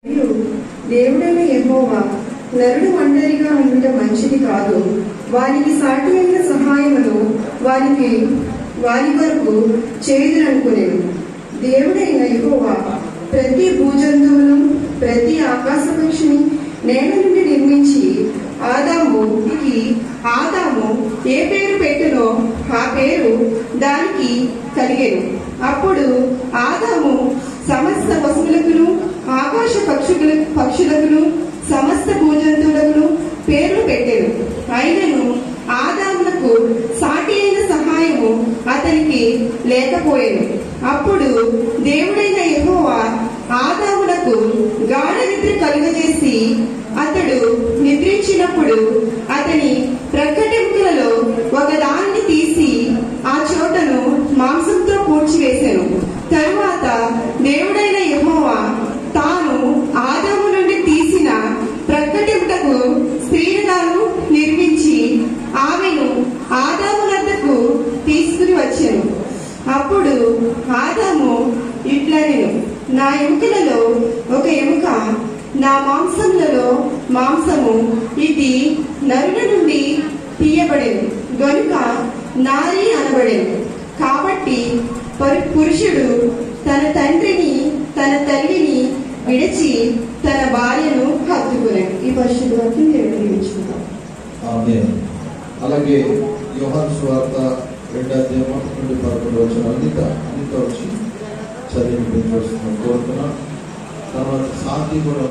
మరియు దేవుడైన యెహోవా నరుడు ఒంటరిగా ఉండుట మంచిది కాదు వారికి సాటి అయిన సహాయమును వారికి వారి వరకు చేయుదురనుకునేను దేవుడైన యెహోవా ప్రతి భూజంతువును ప్రతి ఆకాశ పక్షిని నేల నుండి నిర్మించి ఆదాముకి ఆదాము ఏ పేరు పెట్టునో ఆ పేరు దానికి కలిగెను అప్పుడు ఆదాము సమస్త పశువులకును ఆకాశ పక్షుల పక్షులకును సమస్త భూజంతువులకు పేర్లు పెట్టాను అయినను ఆదాములకు సాటి అయిన సహాయము అతనికి లేకపోయాను అప్పుడు దేవుడైన యెహోవా ఆదాములకు గాఢ నిద్ర కలుగజేసి అతడు నిద్రించినప్పుడు అతని ప్రక్కటెముకలలో ఒక దానిని తీసి ఆ చోటను మాంసంతో పూడ్చివేశాను తరువాత దేవుడైన యెహోవా తాను ఆదాము నుండి తీసిన ప్రక్కటెముకకు స్త్రీలను నిర్మించి ఆమెను ఆదాము వద్దకు తీసుకుని వచ్చాను అప్పుడు ఆదాము ఇట్లనెను నా ఎముకలలో ఒక ఎముక నా మాంసములలో మాంసము ఇది నరుల నుండి తీయబడెను గనుక నారి అనబడెను కాబట్టి పరు- పురుషుడు తన తండ్రిని తన తల్లిని విడిచి తన భార్యను హత్తుకునేను ఈ పరిశుద్ధ వాక్యం దేవుడు నియమించుకుంటాం ఆమేన్. అలాగే యోహాన్ సువార్త రెండో అధ్యాయం ఒకటి నుండి పదకొండు వచ్చిన అనిత అనిత వచ్చి చదివి పెంచుతున్నాం కోరుతున్నాం తర్వాత శాంతి కూడా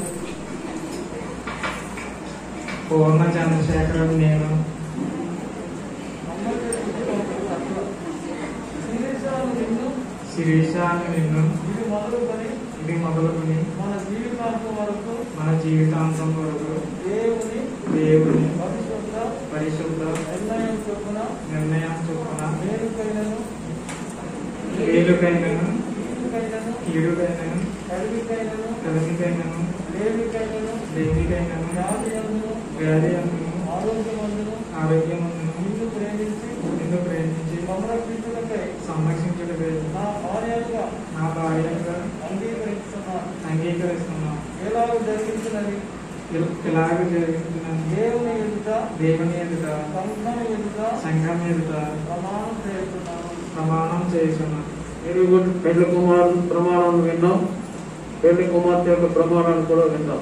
పూర్ణ చంద్రశేఖరం నేను శిరీషాన్ని నిన్ను ఇది మొదలుకొని మన జీవితాంతం వరకు మన జీవితాంతం వరకు దేవుని దేవుని పరిశుద్ధ పరిశుద్ధ నిర్ణయం చొప్పున నిర్ణయం చొప్పున మేలుకైనను మేలుకైనను కీడుకైనను కీడుకైనను కలిగికైనను కలిసికైనను లేమికైనను దేనికైనను వ్యాధి అందును వ్యాధి అందును ఆరోగ్యమందును ఆరోగ్యముందును నిన్ను ప్రేమించి నిన్ను ప్రేమించి సంరక్షించుటకై సంరక్షించుటకై నా భార్యగా నా భార్యగా అంగీకరిస్తున్నాను అంగీకరిస్తున్నాను ఎలాగ జరిగించినది ఇలాగ జరిగించిన దేవుని ఎదుట దేవుని ఎదుట సంఘం ఎదుట సంఘం ఎదుట ప్రమాణం చేస్తున్నాను ప్రమాణం చేస్తున్నాను వెరీ గుడ్ పెళ్లి కుమారు ప్రమాణాలను విన్నాం పెళ్లి కుమార్తె యొక్క ప్రమాణాలు కూడా విన్నాం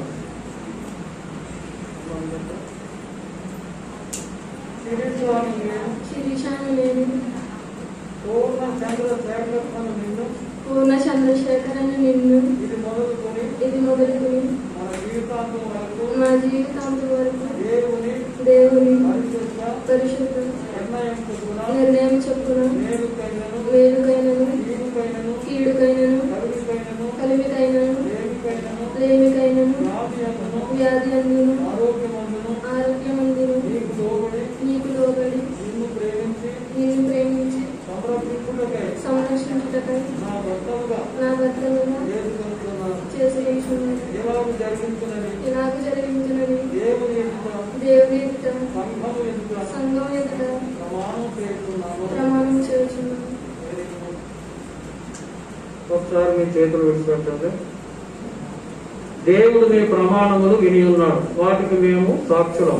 శిరీషాన్ని నేను శిరీషాను నేను పూర్ణ చంద్ర శేఖరత్వను నిన్ను పూర్ణ చంద్రశేఖరను నిన్ను ఇది మొదలుకొని ఇది మొదలుకొని మన జీవితాంతం వరకు మా జీవితాంతం వరకు దేవుని దేవుని పరిశుద్ధ పరిశుద్ధ నిర్ణయం చొప్పున నిర్ణయం చొప్పున మేలుకైనను మేలుకైనను కీడుకైనను కీడుకైనను కలుగుకైనను కలిమికైనను లేమికైనను లేమికైనను వ్యాధి అందును వ్యాధి అందును ఆరోగ్యమందును ఆరోగ్యమందును నీకు లోబడి నీకు లోబడి నిన్ను ప్రేమించి నిన్ను ప్రేమించి సంరక్షించుటకై సంరక్షించుటకై నా భర్తలుగా నా భర్తలుగా చేసుకుంటున్నాను చేసి ఎలాగ జరిగించునని ఇలాగ జరిగించినది దేవుని ఎదుట దేవుని ఎదుట సంఘము ఎదుట సంఘం ఎదుట ప్రమాణం చేస్తున్నాను ప్రమాణం చేస్తున్నాను ఒకసారి మీ చేతులు విడిచిపెట్టండి దేవుడు మీ ప్రమాణములు విని ఉన్నాడు వాటికి మేము సాక్షులం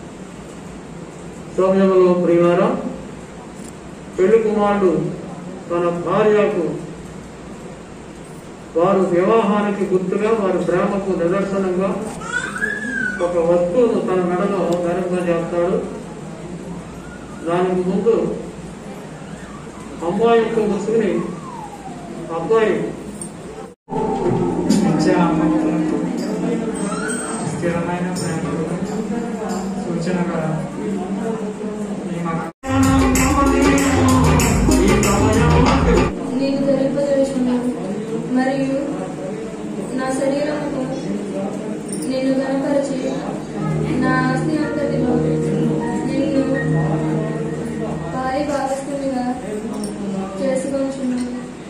సమయంలో ప్రియారా పెళ్లి కుమారుడు తన భార్యకు వారు వివాహానికి గుర్తుగా వారి ప్రేమకు నిదర్శనంగా ఒక వస్తువును తన మెడలో ధరింప చేస్తాడు దానికి ముందు అమ్మాయి యొక్క ముసుగుని అబ్బాయి నిత్య నమ్మకమునకు స్థిరమైన ప్రేమకు సూచనగా ఈ మత నేను ధరింపజేస్తున్నాను మరియు నా శరీరముకు నిన్ను కనపరిచి నా ఆస్తి అంతటిలో నిన్ను భారీ భాగస్థునిగా చేసుకొంచున్నాను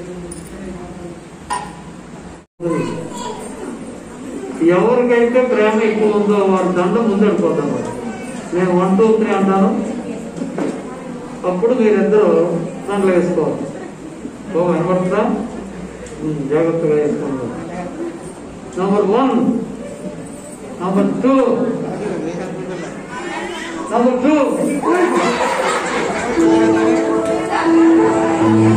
ఎవరికైతే ప్రేమ ఎక్కువ ఉందో వారి దండ ముందడిపోతాను నేను వన్ టూ త్రీ అంటాను అప్పుడు మీరిద్దరూ దండలు వేసుకోవాలి ఓ వినపడుతుందా ఉమ్, జాగ్రత్తగా వేసుకోండి number one number two number two